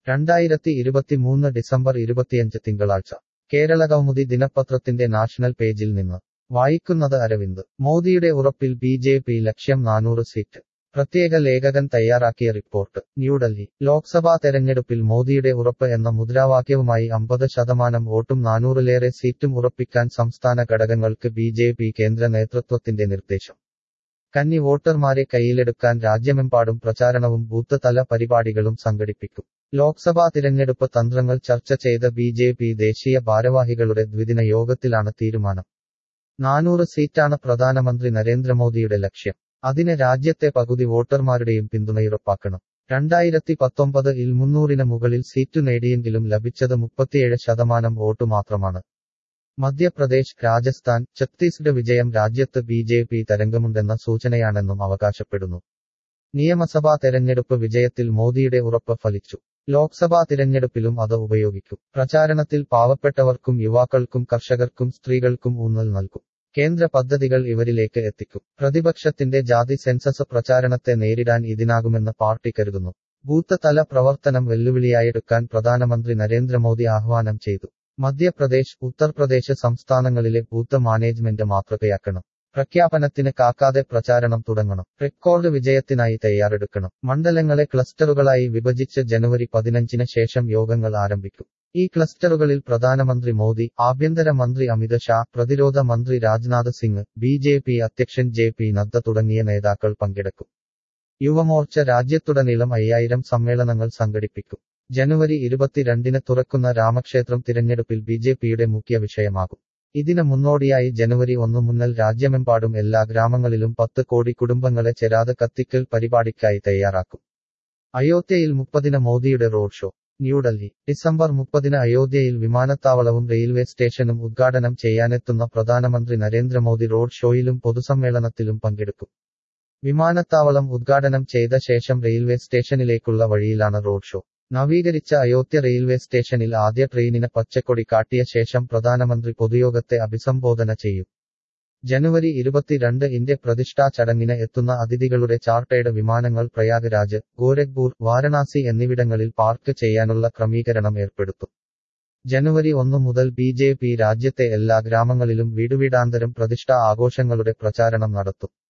രണ്ടായിരത്തി ഇരുപത്തിമൂന്ന് ഡിസംബർ ഇരുപത്തിയഞ്ച് തിങ്കളാഴ്ച കേരള കൗമുദി ദിനപത്രത്തിന്റെ നാഷണൽ പേജിൽ നിന്ന് വായിക്കുന്നത് അരവിന്ദ് മോദിയുടെ ഉറപ്പിൽ ബി ജെ പി ലക്ഷ്യം നാനൂറ് സീറ്റ് പ്രത്യേക ലേഖകൻ തയ്യാറാക്കിയ റിപ്പോർട്ട് ന്യൂഡൽഹി ലോക്സഭാ തെരഞ്ഞെടുപ്പിൽ മോദിയുടെ ഉറപ്പ് എന്ന മുദ്രാവാക്യവുമായി അമ്പത് ശതമാനം വോട്ടും നാനൂറിലേറെ സീറ്റും ഉറപ്പിക്കാൻ സംസ്ഥാന ഘടകങ്ങൾക്ക് ബി ജെ പി കേന്ദ്ര നേതൃത്വത്തിന്റെ നിർദ്ദേശം കന്നി വോട്ടർമാരെ കയ്യിലെടുക്കാൻ രാജ്യമെമ്പാടും പ്രചാരണവും ബൂത്ത് തല പരിപാടികളും സംഘടിപ്പിക്കും ലോക്സഭാ തിരഞ്ഞെടുപ്പ് തന്ത്രങ്ങൾ ചർച്ച ചെയ്ത ബി ജെ പി ദേശീയ ഭാരവാഹികളുടെ ദ്വിദിന യോഗത്തിലാണ് തീരുമാനം നാനൂറ് സീറ്റാണ് പ്രധാനമന്ത്രി നരേന്ദ്രമോദിയുടെ ലക്ഷ്യം അതിന് രാജ്യത്തെ പകുതി വോട്ടർമാരുടെയും പിന്തുണയുറപ്പാക്കണം രണ്ടായിരത്തി പത്തൊമ്പത് ഇൽ മുന്നൂറിന് മുകളിൽ സീറ്റു നേടിയെങ്കിലും ലഭിച്ചത് മുപ്പത്തിയേഴ് ശതമാനം വോട്ടു മാത്രമാണ് മധ്യപ്രദേശ് രാജസ്ഥാൻ ഛത്തീസ്ഗഡ് വിജയം രാജ്യത്ത് ബി ജെ പി തരംഗമുണ്ടെന്ന സൂചനയാണെന്നും അവകാശപ്പെടുന്നു നിയമസഭാ തെരഞ്ഞെടുപ്പ് വിജയത്തിൽ മോദിയുടെ ഉറപ്പ് ഫലിച്ചു ലോക്സഭാ തിരഞ്ഞെടുപ്പിലും അത് ഉപയോഗിക്കും പ്രചാരണത്തിൽ പാവപ്പെട്ടവർക്കും യുവാക്കൾക്കും കർഷകർക്കും സ്ത്രീകൾക്കും ഊന്നൽ നൽകും കേന്ദ്ര പദ്ധതികൾ ഇവരിലേക്ക് എത്തിക്കും പ്രതിപക്ഷത്തിന്റെ ജാതി സെൻസസ് പ്രചാരണത്തെ നേരിടാൻ ഇതിനാകുമെന്ന് പാർട്ടി കരുതുന്നു ബൂത്ത് തല പ്രവർത്തനം വെല്ലുവിളിയായെടുക്കാൻ പ്രധാനമന്ത്രി നരേന്ദ്രമോദി ആഹ്വാനം ചെയ്തു മധ്യപ്രദേശ് ഉത്തർപ്രദേശ് സംസ്ഥാനങ്ങളിലെ ബൂത്ത് മാനേജ്മെന്റ് മാതൃകയാക്കണം പ്രഖ്യാപനത്തിന് കാക്കാതെ പ്രചാരണം തുടങ്ങണം റെക്കോർഡ് വിജയത്തിനായി തയ്യാറെടുക്കണം മണ്ഡലങ്ങളെ ക്ലസ്റ്ററുകളായി വിഭജിച്ച് ജനുവരി പതിനഞ്ചിന് ശേഷം യോഗങ്ങൾ ആരംഭിക്കും ഈ ക്ലസ്റ്ററുകളിൽ പ്രധാനമന്ത്രി മോദി ആഭ്യന്തര മന്ത്രി അമിത് ഷാ പ്രതിരോധ മന്ത്രി Rajnath Singh B J P അധ്യക്ഷൻ ജെ പി നദ്ദ തുടങ്ങിയ നേതാക്കൾ പങ്കെടുക്കും യുവമോർച്ച രാജ്യത്തുടനീളം അയ്യായിരം സമ്മേളനങ്ങൾ സംഘടിപ്പിക്കും ജനുവരി ഇരുപത്തിരണ്ടിന് തുറക്കുന്ന രാമക്ഷേത്രം തിരഞ്ഞെടുപ്പിൽ ബി ജെ പിയുടെ മുഖ്യ വിഷയമാകും ഇതിന് മുന്നോടിയായി ജനുവരി ഒന്നു മുതൽ രാജ്യമെമ്പാടും എല്ലാ ഗ്രാമങ്ങളിലും പത്ത് കോടി കുടുംബങ്ങളെ ചെരാത് കത്തിക്കൽ പരിപാടിക്കായി തയ്യാറാക്കും അയോധ്യയിൽ മുപ്പതിന് മോദിയുടെ റോഡ് ഷോ ന്യൂഡൽഹി ഡിസംബർ മുപ്പതിന് അയോധ്യയിൽ വിമാനത്താവളവും റെയിൽവേ സ്റ്റേഷനും ഉദ്ഘാടനം ചെയ്യാനെത്തുന്ന പ്രധാനമന്ത്രി നരേന്ദ്രമോദി റോഡ് ഷോയിലും പൊതുസമ്മേളനത്തിലും പങ്കെടുക്കും വിമാനത്താവളം ഉദ്ഘാടനം ചെയ്ത ശേഷം റെയിൽവേ സ്റ്റേഷനിലേക്കുള്ള വഴിയിലാണ് റോഡ് ഷോ നവീകരിച്ച അയോധ്യ റെയിൽവേ സ്റ്റേഷനിൽ ആദ്യ ട്രെയിനിന് പച്ചക്കൊടി കാട്ടിയ ശേഷം പ്രധാനമന്ത്രി പൊതുയോഗത്തെ അഭിസംബോധന ചെയ്യും ജനുവരി ഇരുപത്തിരണ്ട് ഇന്ത്യ പ്രതിഷ്ഠാ ചടങ്ങിന് എത്തുന്ന അതിഥികളുടെ ചാർട്ടേഡ് വിമാനങ്ങൾ പ്രയാഗ്രാജ് ഗോരഖ്പൂർ വാരണാസി എന്നിവിടങ്ങളിൽ പാർക്ക് ചെയ്യാനുള്ള ക്രമീകരണം ഏർപ്പെടുത്തും ജനുവരി ഒന്നു മുതൽ ബി ജെ പി രാജ്യത്തെ എല്ലാ ഗ്രാമങ്ങളിലും വീടുവീടാന്തരം പ്രതിഷ്ഠാ ആഘോഷങ്ങളുടെ പ്രചാരണം നടത്തും